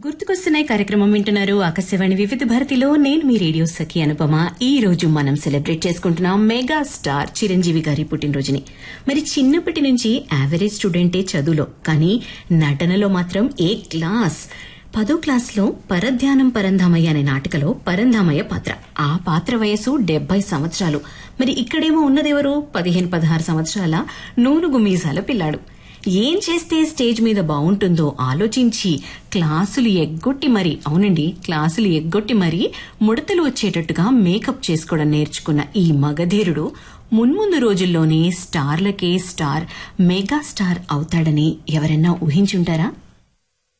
గుర్తుకొస్తున్నాయి కార్యక్రమం వింటున్నారు ఆకాశవాణి వివిధ భారతిలో నేను మీ రేడియో సఖి అనుపమ ఈ రోజు మనం సెలబ్రేట్ చేసుకుంటున్నాం మెగా స్టార్ చిరంజీవి గారి పుట్టినరోజుని మరి చిన్నప్పటి నుంచి యావరేజ్ స్టూడెంటే చదువులో కానీ నటనలో మాత్రం ఏ క్లాస్ పదో క్లాస్లో పరధ్యానం పరంధామయ్య అనే నాటికలో పరంధామయ్య పాత్ర ఆ పాత్ర వయసు డెబ్బై సంవత్సరాలు మరి ఇక్కడేమో ఉన్నదెవరు పదిహేను పదహారు సంవత్సరాల నూనుగు మీసాల పిల్లాడు ఏం చేస్తే స్టేజ్ మీద బాగుంటుందో ఆలోచించి క్లాసులు ఎగ్గొట్టి మరి అవునండి క్లాసులు ఎగ్గొట్టి మరి ముడతలు వచ్చేటట్టుగా మేకప్ చేసుకోవడం నేర్చుకున్న ఈ మగధీరుడు మున్ముందు రోజుల్లోనే స్టార్లకే స్టార్ మెగా స్టార్ అవుతాడని ఎవరన్నా ఊహించుంటారా